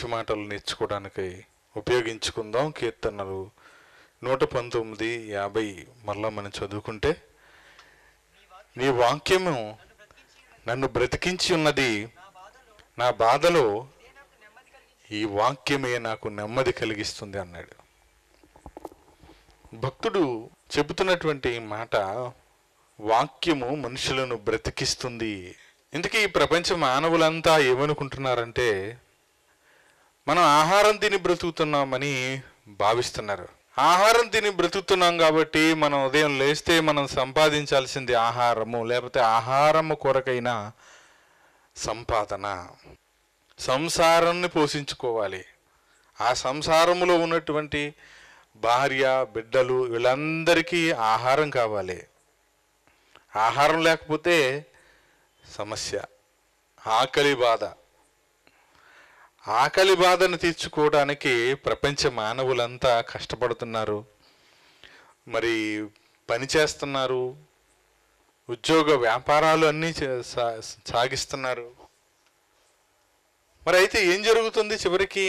మంచి మాటలు నేర్చుకోవడానికి ఉపయోగించుకుందాం కీర్తనలు నూట పంతొమ్మిది యాభై మరలా మనం చదువుకుంటే నీ వాక్యము నన్ను బ్రతికించి ఉన్నది నా బాధలో ఈ వాక్యమే నాకు నెమ్మది కలిగిస్తుంది అన్నాడు భక్తుడు చెబుతున్నటువంటి మాట వాక్యము మనుషులను బ్రతికిస్తుంది ఇందుకే ఈ ప్రపంచ మానవులంతా ఏమనుకుంటున్నారంటే మనం ఆహారం తిని బ్రతుకుతున్నామని భావిస్తున్నారు ఆహారం తిని బ్రతుకుతున్నాం కాబట్టి మనం ఉదయం లేస్తే మనం సంపాదించాల్సింది ఆహారము లేకపోతే ఆహారము కొరకైన సంపాదన సంసారాన్ని పోషించుకోవాలి ఆ సంసారములో ఉన్నటువంటి భార్య బిడ్డలు వీళ్ళందరికీ ఆహారం కావాలి ఆహారం లేకపోతే సమస్య ఆకలి బాధ ఆకలి బాధను తీర్చుకోవడానికి ప్రపంచ మానవులంతా కష్టపడుతున్నారు మరి పని చేస్తున్నారు ఉద్యోగ వ్యాపారాలు అన్నీ చే- సా- సాగిస్తున్నారు మరి అయితే ఏం జరుగుతుంది చివరికి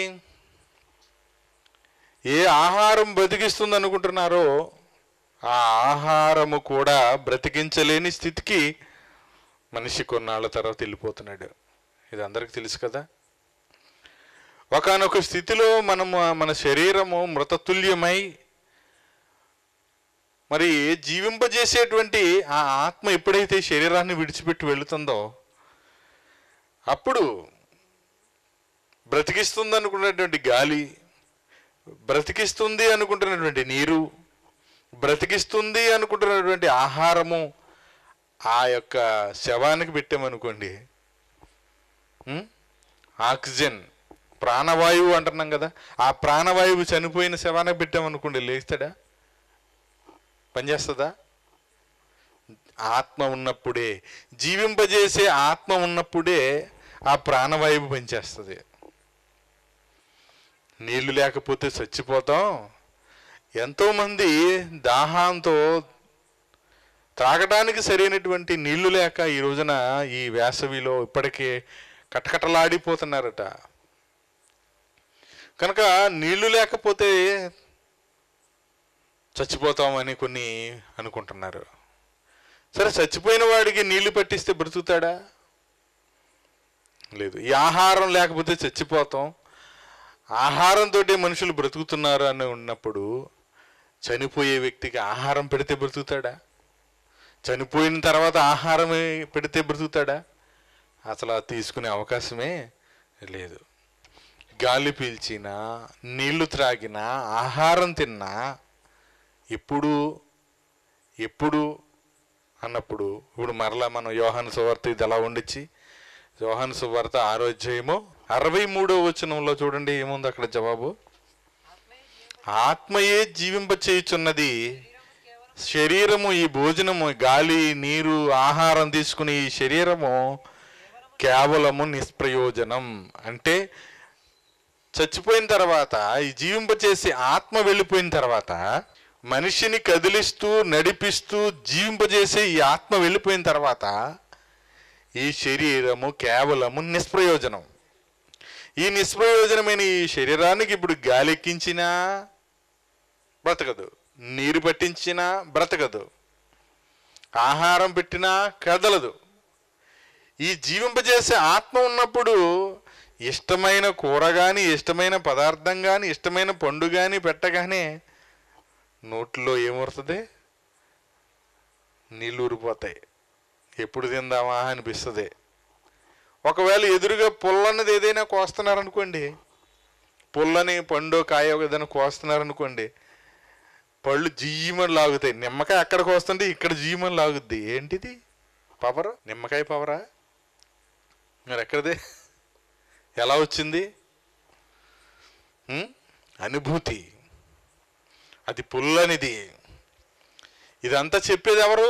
ఏ ఆహారం బ్రతికిస్తుంది అనుకుంటున్నారో ఆ ఆహారము కూడా బ్రతికించలేని స్థితికి మనిషి కొన్నాళ్ళ తర్వాత వెళ్ళిపోతున్నాడు ఇది అందరికీ తెలుసు కదా ఒకానొక స్థితిలో మనము మన శరీరము మృతతుల్యమై మరి జీవింపజేసేటువంటి ఆ ఆత్మ ఎప్పుడైతే శరీరాన్ని విడిచిపెట్టి వెళుతుందో అప్పుడు బ్రతికిస్తుంది అనుకున్నటువంటి గాలి బ్రతికిస్తుంది అనుకుంటున్నటువంటి నీరు బ్రతికిస్తుంది అనుకుంటున్నటువంటి ఆహారము ఆ యొక్క శవానికి పెట్టామనుకోండి ఉం? ఆక్సిజన్ ప్రాణవాయువు అంటున్నాం కదా ఆ ప్రాణవాయువు చనిపోయిన శవానికి పెట్టామనుకోండి లేస్తాడా పనిచేస్తుందా ఆత్మ ఉన్నప్పుడే జీవింపజేసే ఆత్మ ఉన్నప్పుడే ఆ ప్రాణవాయువు పనిచేస్తుంది నీళ్లు లేకపోతే చచ్చిపోతాం ఎంతోమంది దాహంతో త్రాగడానికి సరైనటువంటి నీళ్లు లేక ఈ రోజున ఈ వేసవిలో ఇప్పటికే కటకటలాడిపోతున్నారట కనుక నీళ్లు లేకపోతే చచ్చిపోతామని కొన్ని అనుకుంటున్నారు సరే చచ్చిపోయిన వాడికి నీళ్లు పట్టిస్తే బ్రతుకుతాడా లేదు ఈ ఆహారం లేకపోతే చచ్చిపోతాం ఆహారంతో మనుషులు బ్రతుకుతున్నారు అని ఉన్నప్పుడు చనిపోయే వ్యక్తికి ఆహారం పెడితే బ్రతుకుతాడా చనిపోయిన తర్వాత ఆహారమే పెడితే బ్రతుకుతాడా అసలు అది తీసుకునే అవకాశమే లేదు గాలి పీల్చినా నీళ్లు త్రాగినా ఆహారం తిన్నా ఎప్పుడు ఎప్పుడు అన్నప్పుడు ఇప్పుడు మరలా మనం యోహాను సువార్త ఇది ఎలా ఉండొచ్చి యోహాను సువార్త ఆరోగ్యము అరవై మూడో వచనంలో చూడండి ఏముంది అక్కడ జవాబు ఆత్మయే జీవింప చేయుచున్నది శరీరము ఈ భోజనము గాలి నీరు ఆహారం తీసుకుని ఈ శరీరము కేవలము నిష్ప్రయోజనం అంటే చచ్చిపోయిన తర్వాత ఈ జీవింపచేసి ఆత్మ వెళ్ళిపోయిన తర్వాత మనిషిని కదిలిస్తూ నడిపిస్తూ జీవింపజేసే ఈ ఆత్మ వెళ్ళిపోయిన తర్వాత ఈ శరీరము కేవలము నిష్ప్రయోజనం ఈ నిష్ప్రయోజనమైన ఈ శరీరానికి ఇప్పుడు గాలి ఎక్కించినా బ్రతకదు నీరు పట్టించినా బ్రతకదు ఆహారం పెట్టినా కదలదు ఈ జీవింపజేసే ఆత్మ ఉన్నప్పుడు ఇష్టమైన కూర కానీ ఇష్టమైన పదార్థం కానీ ఇష్టమైన పండు కానీ పెట్టగానే నోట్లో ఏమవుతుంది నీళ్ళు ఊరిపోతాయి ఎప్పుడు తిందామా అనిపిస్తుంది ఒకవేళ ఎదురుగా పుల్లన్నది ఏదైనా కోస్తున్నారనుకోండి పుల్లని పండు కాయ ఏదైనా కోస్తున్నారనుకోండి పళ్ళు జీమని లాగుతాయి నిమ్మకాయ అక్కడ కోస్తుంటే ఇక్కడ జీమని లాగుద్ది ఏంటిది పవర్ నిమ్మకాయ పవరా మరి ఎక్కడిదే ఎలా వచ్చింది ఉం? అనుభూతి అది పుల్లనిది ఇదంతా చెప్పేది ఎవరు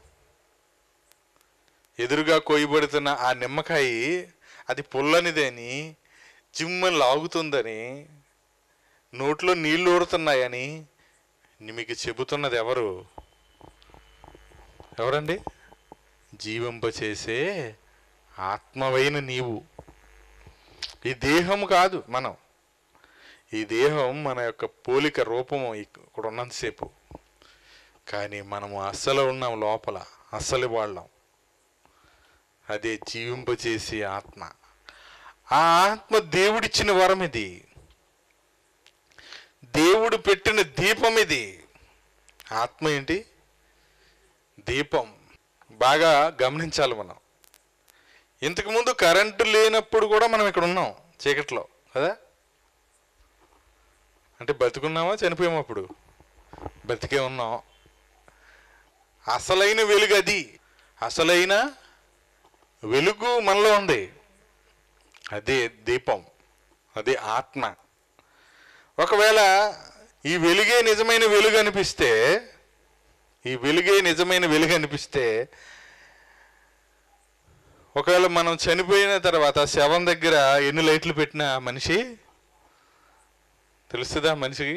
ఎదురుగా కొయ్యబడుతున్న ఆ నిమ్మకాయ అది పుల్లనిదని జిమ్మని లాగుతుందని నోట్లో నీళ్లు ఊరుతున్నాయని మీకు చెబుతున్నది ఎవరు ఎవరండి జీవింపచేసే ఆత్మవైన నీవు ఈ దేహం కాదు మనం ఈ దేహం మన యొక్క పోలిక రూపము ఇక్కడ ఉన్నంతసేపు కానీ మనము అస్సలు ఉన్నాం లోపల అస్సలు వాళ్ళం అదే జీవింపచేసే ఆత్మ ఆ ఆత్మ దేవుడిచ్చిన వరం ఇది దేవుడు పెట్టిన దీపం ఇది ఆత్మ ఏంటి దీపం బాగా గమనించాలి మనం ఇంతకుముందు కరెంటు లేనప్పుడు కూడా మనం ఇక్కడ ఉన్నాం చీకట్లో కదా అంటే బతుకున్నామా చనిపోయామా అప్పుడు బతికే ఉన్నాం అసలైన వెలుగు అది అసలైన వెలుగు మనలో ఉంది అదే దీపం అదే ఆత్మ ఒకవేళ ఈ వెలుగే నిజమైన వెలుగు అనిపిస్తే ఈ వెలుగే నిజమైన వెలుగు అనిపిస్తే ఒకవేళ మనం చనిపోయిన తర్వాత శవం దగ్గర ఎన్ని లైట్లు పెట్టినా మనిషి తెలుస్తుందా మనిషికి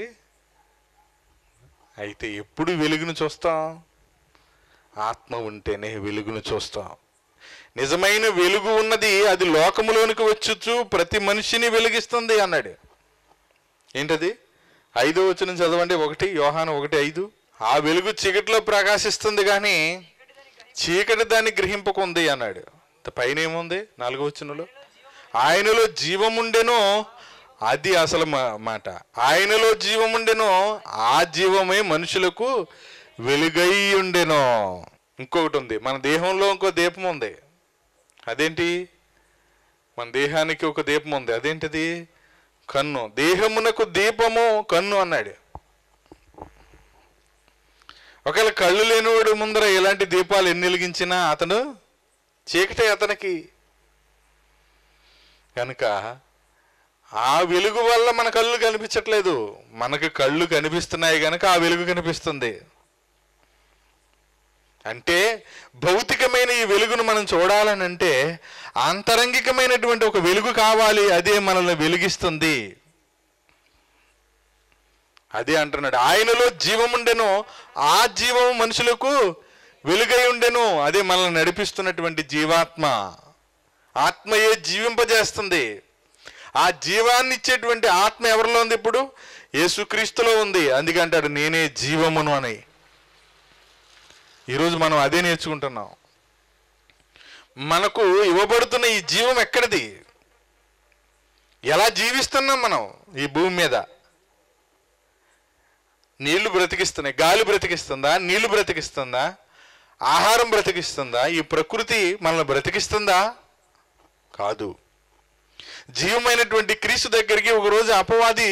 అయితే ఎప్పుడు వెలుగును చూస్తాం ఆత్మ ఉంటేనే వెలుగును చూస్తాం నిజమైన వెలుగు ఉన్నది అది లోకములోనికి వచ్చుచు ప్రతి మనిషిని వెలిగిస్తుంది అన్నాడు ఏంటది ఐదో వచ్చిన చదవండి ఒకటి యోహాను ఒకటి ఐదు ఆ వెలుగు చీకటిలో ప్రకాశిస్తుంది కానీ చీకటి దాన్ని గ్రహింపకుంది అన్నాడు పైన ఏముంది నాలుగో వచ్చినలో ఆయనలో జీవముండెనో అది అసలు మా- మాట ఆయనలో జీవముండెనో ఆ జీవమే మనుషులకు వెలుగై ఉండెనో ఇంకొకటి ఉంది మన దేహంలో ఇంకో దీపం ఉంది అదేంటి మన దేహానికి ఒక దీపం ఉంది అదేంటిది కన్ను దేహమునకు దీపము కన్ను అన్నాడు ఒకవేళ కళ్ళు లేనివాడు ముందర ఎలాంటి దీపాలు ఎన్ని వెలిగించినా అతను చీకటే అతనికి కనుక ఆ వెలుగు వల్ల మన కళ్ళు కనిపించట్లేదు మనకు కళ్ళు కనిపిస్తున్నాయి కనుక ఆ వెలుగు కనిపిస్తుంది అంటే భౌతికమైన ఈ వెలుగును మనం చూడాలని అంటే ఆంతరంగికమైనటువంటి ఒక వెలుగు కావాలి అదే మనల్ని వెలిగిస్తుంది అదే అంటున్నాడు ఆయనలో జీవముండెను ఆ జీవము మనుషులకు వెలుగై ఉండెను అదే మనల్ని నడిపిస్తున్నటువంటి జీవాత్మ ఆత్మయే జీవింపజేస్తుంది ఆ జీవాన్ని ఇచ్చేటువంటి ఆత్మ ఎవరిలో ఉంది ఇప్పుడు యేసుక్రీస్తులో ఉంది అందుకే అంటాడు నేనే జీవమును అని ఈరోజు మనం అదే నేర్చుకుంటున్నాం మనకు ఇవ్వబడుతున్న ఈ జీవం ఎక్కడిది ఎలా జీవిస్తున్నాం మనం ఈ భూమి మీద నీళ్లు బ్రతికిస్తున్నాయి గాలి బ్రతికిస్తుందా నీళ్లు బ్రతికిస్తుందా ఆహారం బ్రతికిస్తుందా ఈ ప్రకృతి మనల్ని బ్రతికిస్తుందా కాదు జీవమైనటువంటి క్రీస్తు దగ్గరికి ఒకరోజు అపవాది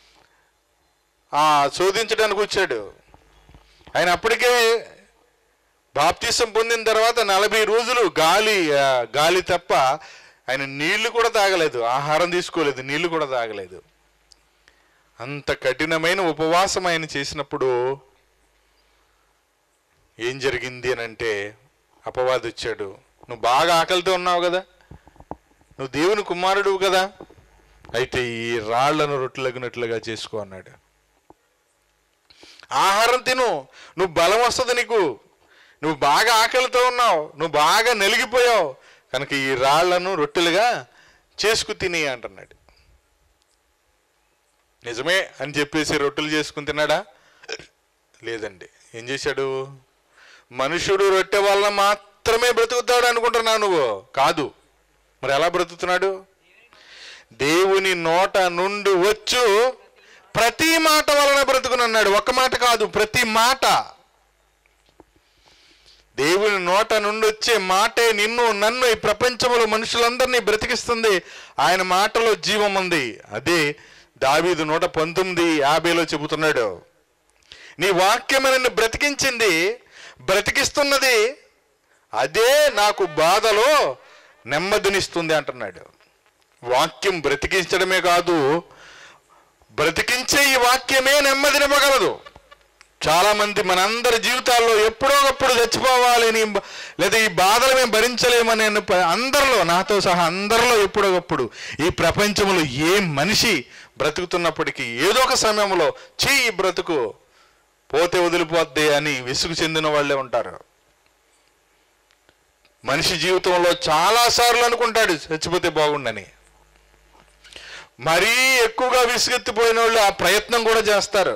ఆ శోధించడానికి వచ్చాడు ఆయన అప్పటికే బాప్తీసం పొందిన తర్వాత నలభై రోజులు గాలి ఆ, గాలి తప్ప ఆయన నీళ్లు కూడా తాగలేదు ఆహారం తీసుకోలేదు నీళ్లు కూడా తాగలేదు అంత కఠినమైన ఉపవాసం ఆయన చేసినప్పుడు ఏం జరిగింది అని అంటే అపవాది వచ్చాడు నువ్వు బాగా ఆకలితో ఉన్నావు కదా నువ్వు దేవుని కుమారుడు కదా అయితే ఈ రాళ్లను రొట్టెలగినట్లుగా చేసుకో అన్నాడు ఆహారం తిను నువ్వు బలం వస్తుంది నీకు నువ్వు బాగా ఆకలితో ఉన్నావు నువ్వు బాగా నలిగిపోయావు కనుక ఈ రాళ్లను రొట్టెలుగా చేసుకు తిని అంటున్నాడు నిజమే అని చెప్పేసి రొట్టెలు చేసుకుని తిన్నాడా లేదండి ఏం చేశాడు మనుషుడు రొట్టె వల్ల మాత్రమే బ్రతుకుతాడు అనుకుంటున్నావు నువ్వు కాదు మరి ఎలా బ్రతుకుతున్నాడు దేవుని నోట నుండి వచ్చు ప్రతి మాట వలన బ్రతుకునన్నాడు ఒక్క మాట కాదు ప్రతి మాట దేవుని నోట నుండి వచ్చే మాటే నిన్ను నన్ను ఈ ప్రపంచంలో మనుషులందరినీ బ్రతికిస్తుంది ఆయన మాటలో జీవం ఉంది అదే దావీదు నూట పంతొమ్మిది యాభైలో చెబుతున్నాడు నీ వాక్యం నన్ను బ్రతికించింది బ్రతికిస్తున్నది అదే నాకు బాధలో నెమ్మదినిస్తుంది అంటున్నాడు వాక్యం బ్రతికించడమే కాదు బ్రతికించే ఈ వాక్యమే నెమ్మదినివ్వగలదు చాలా మంది మనందరి జీవితాల్లో ఎప్పుడో ఒకప్పుడు చచ్చిపోవాలని లేదా ఈ బాధలు మేము భరించలేమని అను ప- అందరిలో నాతో సహా అందరిలో ఎప్పుడో ఒకప్పుడు ఈ ప్రపంచంలో ఏ మనిషి బ్రతుకుతున్నప్పటికీ ఏదో ఒక సమయంలో చీ ఈ బ్రతుకు పోతే వదిలిపోద్ది అని విసుగు చెందిన వాళ్ళే ఉంటారు మనిషి జీవితంలో చాలా సార్లు అనుకుంటాడు చచ్చిపోతే బాగుండని మరీ ఎక్కువగా విసుగెత్తిపోయిన వాళ్ళు ఆ ప్రయత్నం కూడా చేస్తారు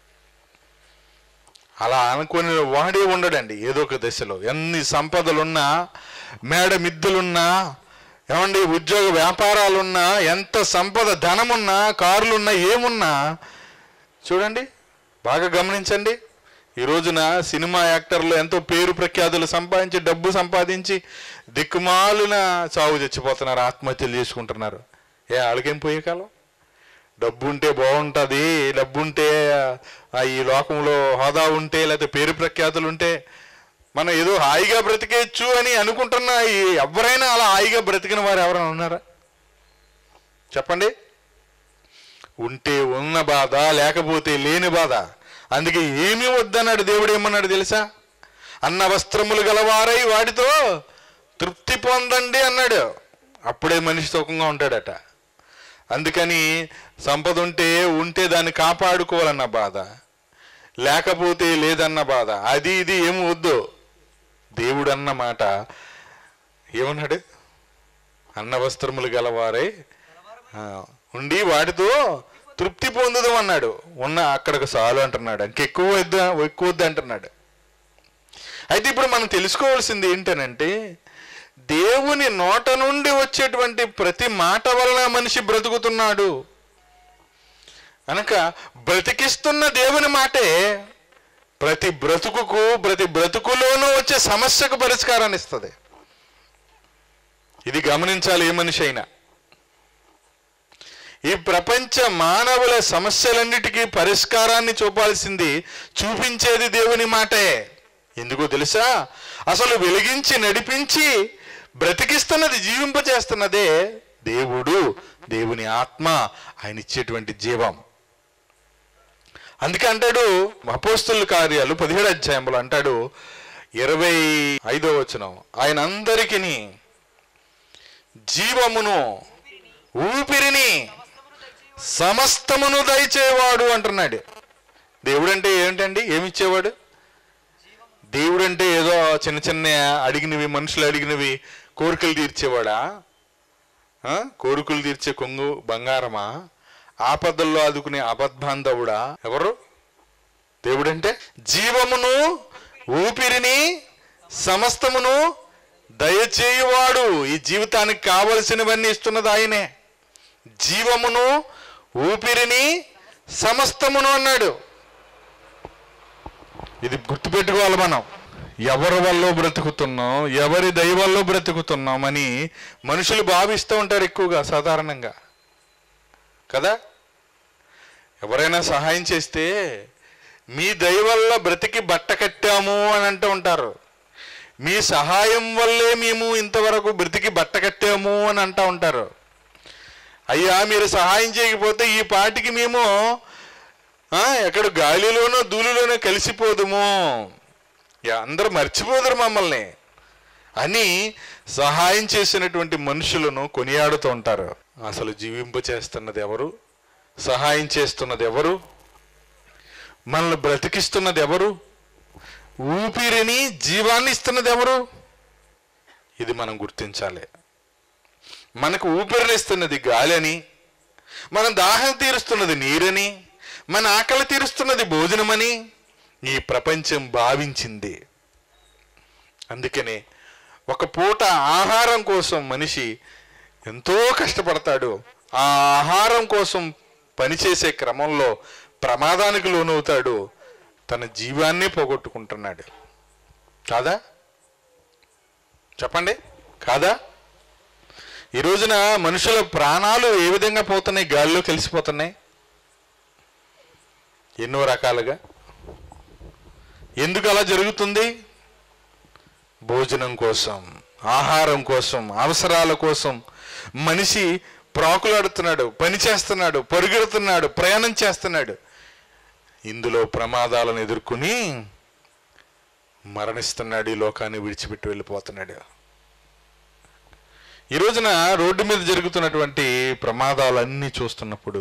అలా అనుకుని వాడే ఉండడండి ఏదో ఒక దశలో ఎన్ని సంపదలున్నా మేడ మిద్దులున్నా ఏమండి ఉద్యోగ వ్యాపారాలున్నా ఎంత సంపద ధనమున్నా కార్లున్నా ఏమున్నా చూడండి బాగా గమనించండి ఈ రోజున సినిమా యాక్టర్లు ఎంతో పేరు ప్రఖ్యాతులు సంపాదించి డబ్బు సంపాదించి దిక్కుమాలిన చావు చచ్చిపోతున్నారు ఆత్మహత్యలు చేసుకుంటున్నారు ఏ వాళ్ళకేం పోయే కాలం డబ్బు ఉంటే బాగుంటుంది డబ్బు ఉంటే ఆ, ఈ లోకంలో హోదా ఉంటే లేకపోతే పేరు ప్రఖ్యాతులు ఉంటే మనం ఏదో హాయిగా బ్రతికేయచ్చు అని అనుకుంటున్న ఈ ఎవరైనా అలా హాయిగా బ్రతికిన వారు ఎవరైనా ఉన్నారా చెప్పండి ఉంటే ఉన్న బాధ లేకపోతే లేని బాధ అందుకే ఏమీ వద్దన్నాడు దేవుడు ఏమన్నాడు తెలుసా అన్న వస్త్రములు గలవారై వాటితో తృప్తి పొందండి అన్నాడు అప్పుడే మనిషి సుఖంగా ఉంటాడట అందుకని సంపద ఉంటే ఉంటే దాన్ని కాపాడుకోవాలన్న బాధ లేకపోతే లేదన్న బాధ అది ఇది ఏమి వద్దు దేవుడు అన్న మాట ఏమన్నాడు అన్న వస్త్రములు గలవారై ఆ, ఉండి వాటితో తృప్తి పొందుదాం అన్నాడు ఉన్న అక్కడికి చాలు అంటున్నాడు ఇంకెక్కువ వద్దు ఎక్కువ వద్దు అంటున్నాడు అయితే ఇప్పుడు మనం తెలుసుకోవాల్సింది ఏంటనంటే దేవుని నోట నుండి వచ్చేటువంటి ప్రతి మాట వలన మనిషి బ్రతుకుతున్నాడు అనక బ్రతికిస్తున్న దేవుని మాటే ప్రతి బ్రతుకుకు ప్రతి బ్రతుకులోనూ వచ్చే సమస్యకు పరిష్కారాన్ని ఇస్తుంది ఇది గమనించాలి ఏ మనిషి అయినా ఈ ప్రపంచ మానవుల సమస్యలన్నిటికీ పరిష్కారాన్ని చూపాల్సింది చూపించేది దేవుని మాటే ఎందుకో తెలుసా అసలు వెలిగించి నడిపించి బ్రతికిస్తున్నది జీవింపచేస్తున్నదే దేవుడు దేవుని ఆత్మ ఆయన ఇచ్చేటువంటి జీవం అందుకే అంటాడు అపోస్తుల కార్యాలు పదిహేడు అధ్యాయంలో అంటాడు ఇరవై ఐదో వచనం ఆయన అందరికీ జీవమును ఊపిరిని సమస్తమును దయచేవాడు అంటున్నాడు దేవుడంటే ఏంటండి ఏమిచ్చేవాడు దేవుడంటే ఏదో చిన్న చిన్న అడిగినవి మనుషులు అడిగినవి కోరికలు తీర్చేవాడా ఆ? కోరికలు తీర్చే కొంగు బంగారమా ఆపదల్లో ఆదుకునే అబద్ధాంధవుడా ఎవరు దేవుడంటే జీవమును ఊపిరిని సమస్తమును దయచేయువాడు ఈ జీవితానికి కావలసినవన్నీ ఇస్తున్నది ఆయనే జీవమును ఊపిరిని సమస్తమును అన్నాడు ఇది గుర్తుపెట్టుకోవాలి మనం ఎవరి వల్ల బ్రతుకుతున్నాం ఎవరి దైవల్లో బ్రతుకుతున్నాం అని మనుషులు భావిస్తూ ఉంటారు ఎక్కువగా సాధారణంగా కదా ఎవరైనా సహాయం చేస్తే మీ దయ వల్ల బ్రతికి బట్ట కట్టాము అని అంటూ ఉంటారు మీ సహాయం వల్లే మేము ఇంతవరకు బ్రతికి బట్ట కట్టాము అని అంటూ ఉంటారు అయ్యా మీరు సహాయం చేయకపోతే ఈ పాటికి మేము ఆ, ఎక్కడ గాలిలోనో ధూళిలోనో కలిసిపోదుము యా, అందరూ మర్చిపోదురు మమ్మల్ని అని సహాయం చేసినటువంటి మనుషులను కొనియాడుతూ ఉంటారు అసలు జీవింప చేస్తున్నది ఎవరు సహాయం చేస్తున్నది ఎవరు మనల్ని బ్రతికిస్తున్నది ఎవరు ఊపిరిని జీవాన్ని ఇస్తున్నది ఎవరు ఇది మనం గుర్తించాలి మనకు ఊపిరినిస్తున్నది గాలి అని మన దాహం తీరుస్తున్నది నీరని మన ఆకలి తీరుస్తున్నది భోజనమని ఈ ప్రపంచం భావించింది అందుకనే ఒక పూట ఆహారం కోసం మనిషి ఎంతో కష్టపడతాడు ఆ ఆహారం కోసం పనిచేసే క్రమంలో ప్రమాదానికి లోనవుతాడు తన జీవాన్నే పోగొట్టుకుంటున్నాడు కాదా చెప్పండి కాదా ఈ రోజున మనుషుల ప్రాణాలు ఏ విధంగా పోతున్నాయి గాలిలో కలిసిపోతున్నాయి ఎన్నో రకాలుగా ఎందుకు అలా జరుగుతుంది భోజనం కోసం ఆహారం కోసం అవసరాల కోసం మనిషి ప్రాకులాడుతున్నాడు పని చేస్తున్నాడు పరుగెడుతున్నాడు ప్రయాణం చేస్తున్నాడు ఇందులో ప్రమాదాలను ఎదుర్కొని మరణిస్తున్నాడు ఈ లోకాన్ని విడిచిపెట్టి వెళ్ళిపోతున్నాడు ఈ రోజున రోడ్డు మీద జరుగుతున్నటువంటి ప్రమాదాలన్నీ చూస్తున్నప్పుడు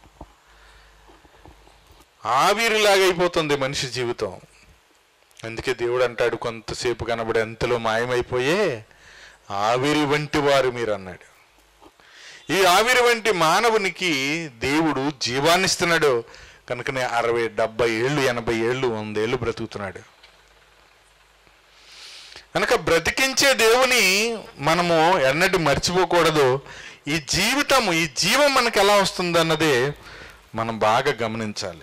ఆవిరిలాగా అయిపోతుంది మనిషి జీవితం అందుకే దేవుడు అంటాడు కొంతసేపు కనబడి అంతలో మాయమైపోయే ఆవిరి వంటి వారు మీరు అన్నాడు ఈ ఆవిరి వంటి మానవునికి దేవుడు జీవాన్ని ఇస్తున్నాడు కనుకనే అరవై డెబ్బై ఏళ్ళు ఎనభై ఏళ్ళు వందేళ్ళు బ్రతుకుతున్నాడు కనుక బ్రతికించే దేవుని మనము ఎన్నటి మర్చిపోకూడదు ఈ జీవితము ఈ జీవం మనకు ఎలా వస్తుందన్నదే మనం బాగా గమనించాలి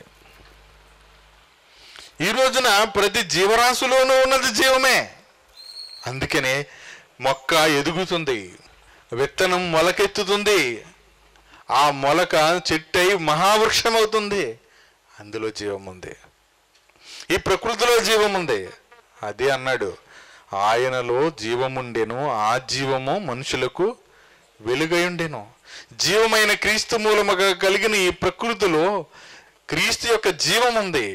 ఈ రోజున ప్రతి జీవరాశిలోనూ ఉన్నది జీవమే అందుకనే మొక్క ఎదుగుతుంది విత్తనం మొలకెత్తుతుంది ఆ మొలక చెట్టై మహావృక్షం అవుతుంది అందులో జీవం ఉంది ఈ ప్రకృతిలో జీవం ఉంది అదే అన్నాడు ఆయనలో జీవముండెను ఆ జీవము మనుషులకు వెలుగయుండెను జీవమైన క్రీస్తు మూలముగా కలిగిన ఈ ప్రకృతిలో క్రీస్తు యొక్క జీవం ఉంది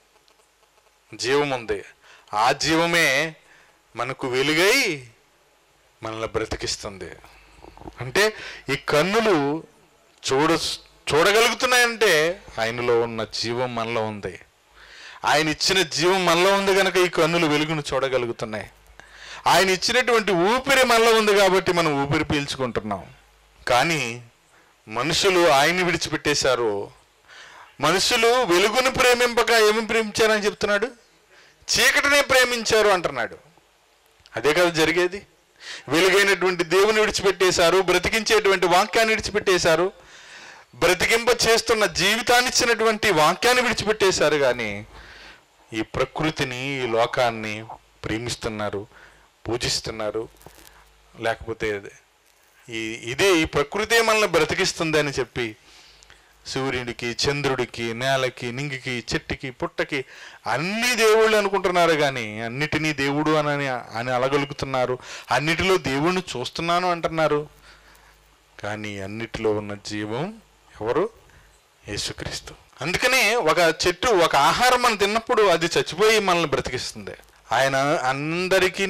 జీవం ఉంది ఆ జీవమే మనకు వెలుగై మనల్ని బ్రతికిస్తుంది అంటే ఈ కన్నులు చూడ చూడగలుగుతున్నాయంటే ఆయనలో ఉన్న జీవం మనలో ఉంది ఆయన ఇచ్చిన జీవం మనలో ఉంది కనుక ఈ కన్నులు వెలుగును చూడగలుగుతున్నాయి ఆయన ఇచ్చినటువంటి ఊపిరి మనలో ఉంది కాబట్టి మనం ఊపిరి పీల్చుకుంటున్నాం కానీ మనుషులు ఆయన్ని విడిచిపెట్టేశారు మనుషులు వెలుగును ప్రేమింపక ఏమి ప్రేమించారని చెప్తున్నాడు చీకటినే ప్రేమించారు అంటున్నాడు అదే కదా జరిగేది వెలుగైనటువంటి దేవుని విడిచిపెట్టేశారు బ్రతికించేటువంటి వాక్యాన్ని విడిచిపెట్టేశారు బ్రతికింప చేస్తున్న జీవితాన్ని ఇచ్చినటువంటి వాక్యాన్ని విడిచిపెట్టేశారు కానీ ఈ ప్రకృతిని ఈ లోకాన్ని ప్రేమిస్తున్నారు పూజిస్తున్నారు లేకపోతే ఈ ఇదే ఈ ప్రకృతే మనల్ని బ్రతికిస్తుంది అని చెప్పి సూర్యుడికి చంద్రుడికి నేలకి నింగికి చెట్టుకి పుట్టకి అన్ని దేవుళ్ళు అనుకుంటున్నారు కానీ అన్నిటినీ దేవుడు అని అని అలగలుగుతున్నారు అన్నిటిలో దేవుణ్ణి చూస్తున్నాను అంటున్నారు కానీ అన్నిటిలో ఉన్న జీవం ఎవరు యేసుక్రీస్తు అందుకనే ఒక చెట్టు ఒక ఆహారం మనం తిన్నప్పుడు అది చచ్చిపోయి మనల్ని బ్రతికిస్తుంది ఆయన అందరికీ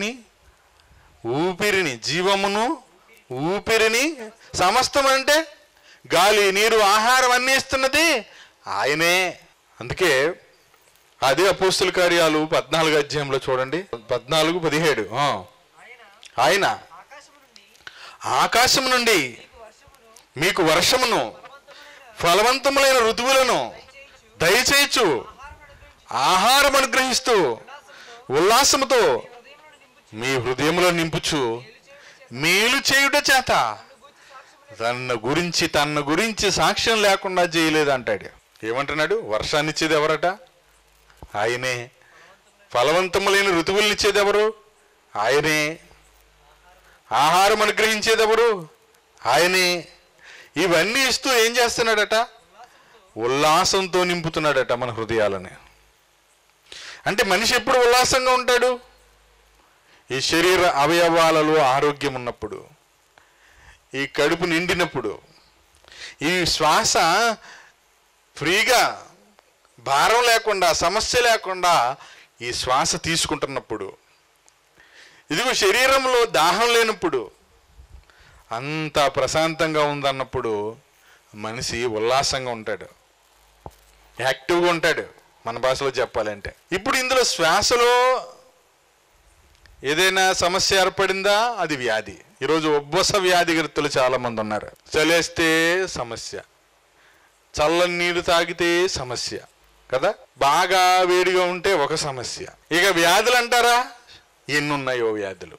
ఊపిరిని జీవమును ఊపిరిని సమస్తం అంటే గాలి నీరు ఆహారం అన్నీ ఇస్తున్నది ఆయనే అందుకే అదే అపోస్తుల కార్యాలు పద్నాలుగు అధ్యాయంలో చూడండి పద్నాలుగు పదిహేడు ఆ. ఆయన ఆకాశము నుండి ఆకాశం నుండి మీకు వర్షమును ఫలవంతములైన ఋతువులను దయచేయచ్చు ఆహారం అనుగ్రహిస్తూ ఉల్లాసముతో మీ హృదయంలో నింపుచు మేలు చేయుట చేత తన గురించి తన గురించి సాక్ష్యం లేకుండా చేయలేదు అంటాడు ఏమంటున్నాడు వర్షాన్ని ఇచ్చేది ఎవరట ఆయనే ఫలవంతములైన ఋతువులను ఇచ్చేది ఎవరు ఆయనే ఆహారం అనుగ్రహించేది ఎవరు ఆయనే ఇవన్నీ ఇస్తూ ఏం చేస్తున్నాడట ఉల్లాసంతో నింపుతున్నాడట మన హృదయాలని అంటే మనిషి ఎప్పుడు ఉల్లాసంగా ఉంటాడు ఈ శరీర అవయవాలలో ఆరోగ్యం ఉన్నప్పుడు ఈ కడుపు నిండినప్పుడు ఈ శ్వాస ఫ్రీగా భారం లేకుండా సమస్య లేకుండా ఈ శ్వాస తీసుకుంటున్నప్పుడు ఇదిగో శరీరంలో దాహం లేనప్పుడు అంత ప్రశాంతంగా ఉందన్నప్పుడు మనిషి ఉల్లాసంగా ఉంటాడు యాక్టివ్గా ఉంటాడు మన భాషలో చెప్పాలంటే ఇప్పుడు ఇందులో శ్వాసలో ఏదైనా సమస్య ఏర్పడిందా అది వ్యాధి ఈరోజు ఉబ్బస వ్యాధిగ్రస్తులు చాలా మంది ఉన్నారు చలేస్తే సమస్య చల్లని నీరు తాగితే సమస్య కదా బాగా వేడిగా ఉంటే ఒక సమస్య ఇక వ్యాధులు అంటారా ఎన్నున్నాయో వ్యాధులు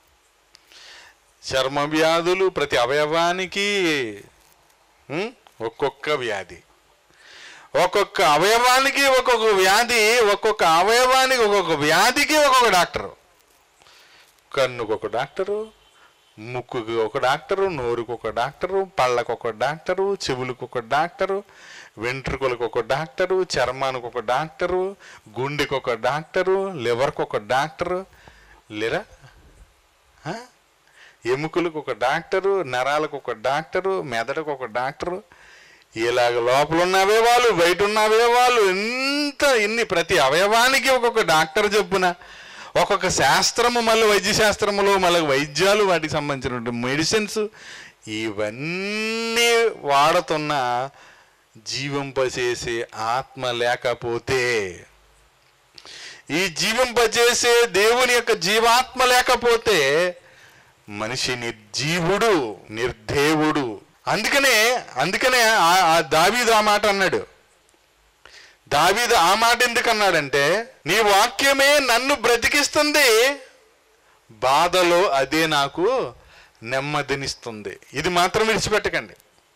చర్మ వ్యాధులు ప్రతి అవయవానికి ఉం, ఒక్కొక్క వ్యాధి ఒక్కొక్క అవయవానికి ఒక్కొక్క వ్యాధి ఒక్కొక్క అవయవానికి ఒక్కొక్క వ్యాధికి ఒక్కొక్క డాక్టరు కన్నుకు ఒక డాక్టరు ముక్కుకి ఒక డాక్టరు నోరుకు ఒక డాక్టరు పళ్ళకు ఒక డాక్టరు చెవులకు ఒక డాక్టరు వెంట్రుకలకు ఒక డాక్టరు చర్మానికి ఒక డాక్టరు గుండెకి ఒక డాక్టరు లివర్కి ఒక డాక్టరు లేరా ఆ? ఎముకలకు ఒక డాక్టరు నరాలకు ఒక డాక్టరు మెదడుకు ఒక డాక్టరు ఇలాగ లోపల ఉన్న అవయవాలు బయట ఉన్న అవయవాలు ఎంత ఇన్ని ప్రతి అవయవానికి ఒక్కొక్క డాక్టర్ చెప్పున ఒక్కొక్క శాస్త్రము మళ్ళీ వైద్య శాస్త్రములో మళ్ళీ వైద్యాలు వాటికి సంబంధించిన మెడిసిన్స్ ఇవన్నీ వాడుతున్న జీవింపచేసే ఆత్మ లేకపోతే ఈ జీవింపజేసే దేవుని యొక్క జీవాత్మ లేకపోతే మనిషి నిర్జీవుడు నిర్దేవుడు అందుకనే అందుకనే ఆ- ఆ దావీదు ఆ మాట అన్నాడు దావీదు ఆ మాట ఎందుకు అన్నాడంటే నీ వాక్యమే నన్ను బ్రతికిస్తుంది బాధలో అదే నాకు నెమ్మదినిస్తుంది ఇది మాత్రం విడిచిపెట్టకండి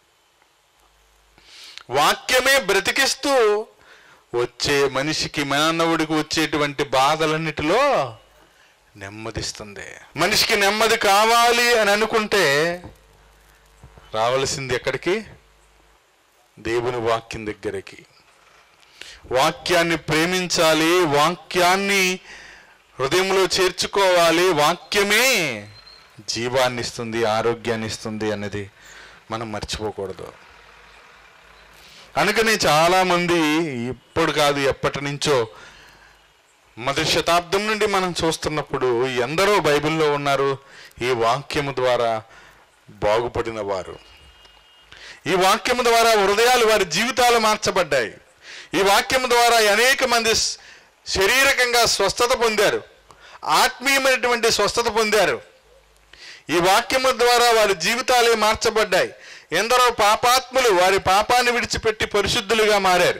వాక్యమే బ్రతికిస్తూ వచ్చే మనిషికి మానవుడికి వచ్చేటువంటి బాధలన్నిటిలో నెమ్మదిస్తుంది మనిషికి నెమ్మది కావాలి అని అనుకుంటే రావలసింది ఎక్కడికి దేవుని వాక్యం దగ్గరికి వాక్యాన్ని ప్రేమించాలి వాక్యాన్ని హృదయంలో చేర్చుకోవాలి వాక్యమే జీవాన్ని ఇస్తుంది ఆరోగ్యాన్ని ఇస్తుంది అన్నది మనం మర్చిపోకూడదు అందుకనే చాలామంది ఇప్పుడు కాదు ఎప్పటి నుంచో మొదటి శతాబ్దం నుండి మనం చూస్తున్నప్పుడు ఎందరో బైబిల్లో ఉన్నారు ఈ వాక్యము ద్వారా బాగుపడిన వారు ఈ వాక్యము ద్వారా హృదయాలు వారి జీవితాలు మార్చబడ్డాయి ఈ వాక్యము ద్వారా అనేక మంది స్- శారీరకంగా స్వస్థత పొందారు ఆత్మీయమైనటువంటి స్వస్థత పొందారు ఈ వాక్యము ద్వారా వారి జీవితాలే మార్చబడ్డాయి ఎందరో పాపాత్ములు వారి పాపాన్ని విడిచిపెట్టి పరిశుద్ధులుగా మారారు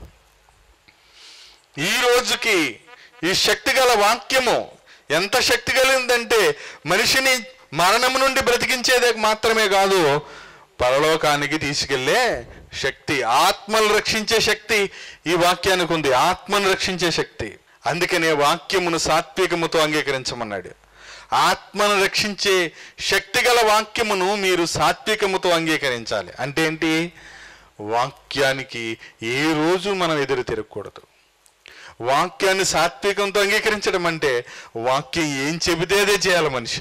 ఈ రోజుకి ఈ శక్తి గల వాక్యము ఎంత శక్తి కలిగిందంటే మనిషిని మరణము నుండి బ్రతికించేదే మాత్రమే కాదు పరలోకానికి తీసుకెళ్లే శక్తి ఆత్మను రక్షించే శక్తి ఈ వాక్యానికి ఉంది ఆత్మను రక్షించే శక్తి అందుకనే వాక్యమును సాత్వికముతో అంగీకరించమన్నాడు ఆత్మను రక్షించే శక్తి గల వాక్యమును మీరు సాత్వికముతో అంగీకరించాలి అంటే ఏంటి వాక్యానికి ఏ రోజు మనం ఎదురు తిరగకూడదు వాక్యాన్ని సాత్వికంతో అంగీకరించడం అంటే వాక్యం ఏం చెబితే అదే చేయాలి మనిషి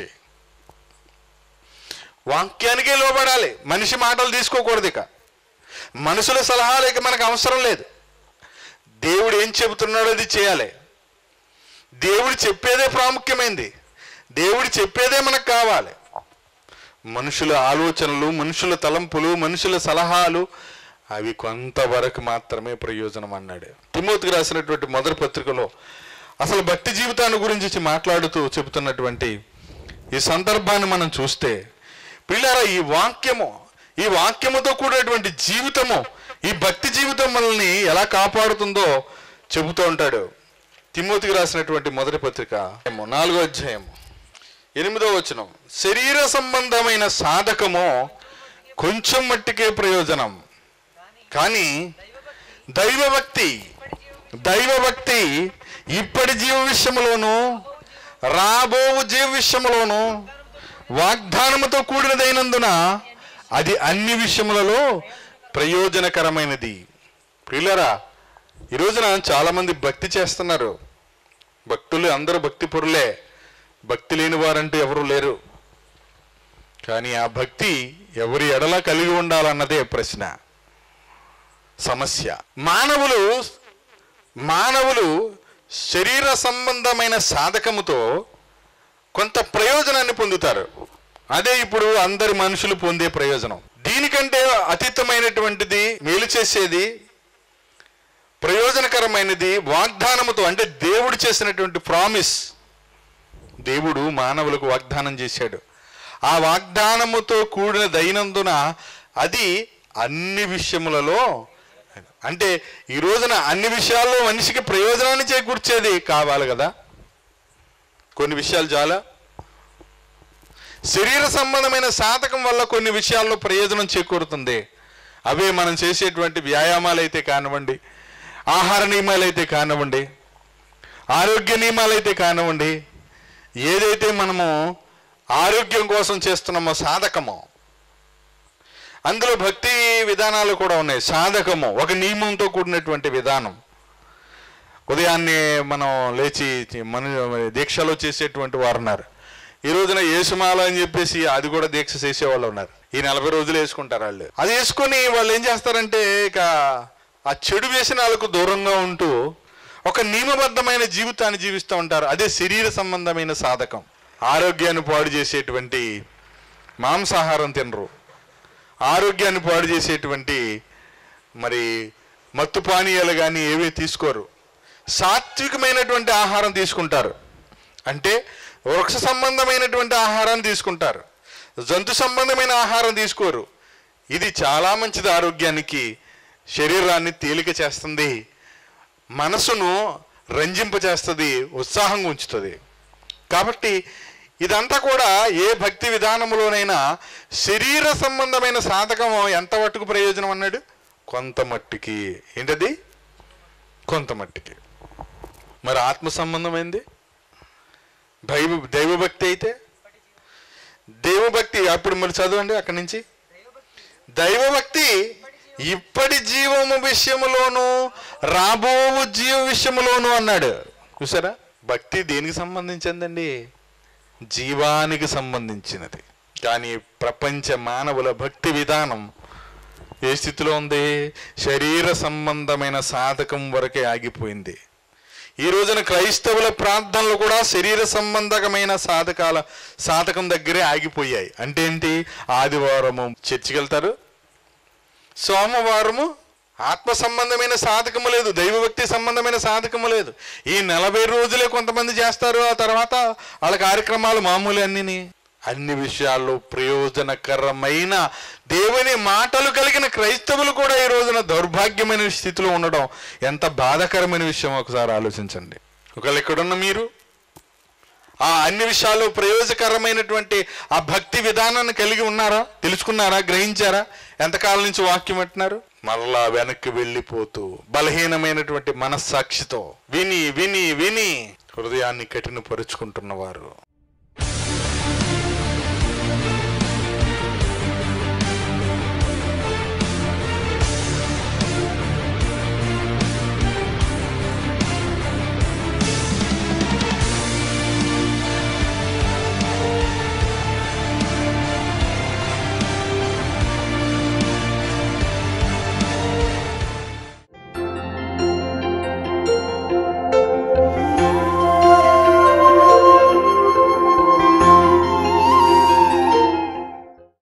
వాక్యానికే లోబడాలి మనిషి మాటలు తీసుకోకూడదు ఇక మనుషుల సలహాలు ఇక మనకు అవసరం లేదు దేవుడు ఏం చెబుతున్నాడో అది చేయాలి దేవుడు చెప్పేదే ప్రాముఖ్యమైంది దేవుడు చెప్పేదే మనకు కావాలి మనుషుల ఆలోచనలు మనుషుల తలంపులు మనుషుల సలహాలు అవి కొంతవరకు మాత్రమే ప్రయోజనం అన్నాడు తిమోతికి రాసినటువంటి మొదటి పత్రికలో అసలు భక్తి జీవితాన్ని గురించి మాట్లాడుతూ చెబుతున్నటువంటి ఈ సందర్భాన్ని మనం చూస్తే పిల్లరా ఈ వాక్యము ఈ వాక్యముతో కూడినటువంటి జీవితము ఈ భక్తి జీవితం మనల్ని ఎలా కాపాడుతుందో చెబుతూ ఉంటాడు తిమోతికి రాసినటువంటి మొదటి పత్రిక ఏమో, నాలుగో అధ్యాయము ఎనిమిదో వచనం శరీర సంబంధమైన సాధకము కొంచెం మట్టికే ప్రయోజనం కానీ దైవభక్తి దైవభక్తి ఇప్పటి జీవ విషయములోను రాబో జీవ విషయములోను వాగ్దానముతో కూడినదైనందున అది అన్ని విషయములలో ప్రయోజనకరమైనది ప్రియులరా ఈ రోజున చాలామంది భక్తి చేస్తున్నారు భక్తులు అందరూ భక్తి పొరులే భక్తి లేని వారంటూ ఎవరు లేరు కానీ ఆ భక్తి ఎవరి ఎడల కలిగి ఉండాలన్నదే ప్రశ్న సమస్య మానవులు మానవులు శరీర సంబంధమైన సాధకముతో కొంత ప్రయోజనాన్ని పొందుతారు అదే ఇప్పుడు అందరి మనుషులు పొందే ప్రయోజనం దీనికంటే అతీతమైనటువంటిది మేలు చేసేది ప్రయోజనకరమైనది వాగ్దానముతో అంటే దేవుడు చేసినటువంటి ప్రామిస్ దేవుడు మానవులకు వాగ్దానం చేశాడు ఆ వాగ్దానముతో కూడిన దైనందున అది అన్ని విషయములలో అంటే ఈ రోజున అన్ని విషయాల్లో మనిషికి ప్రయోజనాన్ని చేకూర్చేది కావాలి కదా కొన్ని విషయాలు చాలా శరీర సంబంధమైన సాధకం వల్ల కొన్ని విషయాల్లో ప్రయోజనం చేకూరుతుంది అవే మనం చేసేటువంటి వ్యాయామాలు అయితే కానివ్వండి ఆహార నియమాలు అయితే కానివ్వండి ఆరోగ్య నియమాలు అయితే కానివ్వండి ఏదైతే మనము ఆరోగ్యం కోసం చేస్తున్నామో సాధకమో అందులో భక్తి విధానాలు కూడా ఉన్నాయి సాధకము ఒక నియమంతో కూడినటువంటి విధానం ఉదయాన్నే మనం లేచి మన దీక్షలో చేసేటువంటి వారు ఉన్నారు ఈ రోజున యేసుమాల అని చెప్పేసి అది కూడా దీక్ష చేసేవాళ్ళు ఉన్నారు ఈ నలభై రోజులు వేసుకుంటారు వాళ్ళు అది వేసుకొని వాళ్ళు ఏం చేస్తారంటే ఇక ఆ చెడు వ్యసనాలకు దూరంగా ఉంటూ ఒక నియమబద్ధమైన జీవితాన్ని జీవిస్తూ ఉంటారు అదే శరీర సంబంధమైన సాధకం ఆరోగ్యాన్ని పాడు చేసేటువంటి మాంసాహారం తినరు ఆరోగ్యాన్ని పాడు చేసేటువంటి మరి మత్తు పానీయాలు కానీ ఏవీ తీసుకోరు సాత్వికమైనటువంటి ఆహారం తీసుకుంటారు అంటే వృక్ష సంబంధమైనటువంటి ఆహారాన్ని తీసుకుంటారు జంతు సంబంధమైన ఆహారం తీసుకోరు ఇది చాలా మంచిది ఆరోగ్యానికి శరీరాన్ని తేలిక చేస్తుంది మనసును రంజింపచేస్తుంది ఉత్సాహంగా ఉంచుతుంది కాబట్టి ఇదంతా కూడా ఏ భక్తి విధానంలోనైనా శరీర సంబంధమైన సాధకం ఎంత మట్టుకు ప్రయోజనం అన్నాడు కొంత మట్టికి ఏంటది కొంత మట్టికి మరి ఆత్మ సంబంధమైంది దైవ దైవభక్తి అయితే దైవభక్తి అప్పుడు మరి చదవండి అక్కడి నుంచి దైవభక్తి ఇప్పటి జీవము విషయములోను రాబో జీవ విషయములోను అన్నాడు చూసారా భక్తి దేనికి సంబంధించిందండి జీవానికి సంబంధించినది కానీ ప్రపంచ మానవుల భక్తి విధానం ఏ స్థితిలో ఉంది శరీర సంబంధమైన సాధకం వరకే ఆగిపోయింది ఈ రోజున క్రైస్తవుల ప్రార్థనలు కూడా శరీర సంబంధకమైన సాధకాల సాధకం దగ్గరే ఆగిపోయాయి అంటే ఏంటి ఆదివారము చర్చికి వెళ్తారు సోమవారము ఆత్మ సంబంధమైన సాధకము లేదు దైవభక్తి సంబంధమైన సాధకము లేదు ఈ నలభై రోజులే కొంతమంది చేస్తారు ఆ తర్వాత వాళ్ళ కార్యక్రమాలు మామూలు అన్నిని అన్ని విషయాల్లో ప్రయోజనకరమైన దేవుని మాటలు కలిగిన క్రైస్తవులు కూడా ఈ రోజున దౌర్భాగ్యమైన స్థితిలో ఉండడం ఎంత బాధాకరమైన విషయం ఒకసారి ఆలోచించండి ఒకవేళ ఇక్కడున్న మీరు ఆ అన్ని విషయాల్లో ప్రయోజకరమైనటువంటి ఆ భక్తి విధానాన్ని కలిగి ఉన్నారా తెలుసుకున్నారా గ్రహించారా ఎంతకాలం నుంచి వాక్యం అంటున్నారు మరలా వెనక్కి వెళ్ళిపోతూ బలహీనమైనటువంటి మనస్సాక్షితో విని విని విని హృదయాన్ని కఠినపరుచుకుంటున్నవారు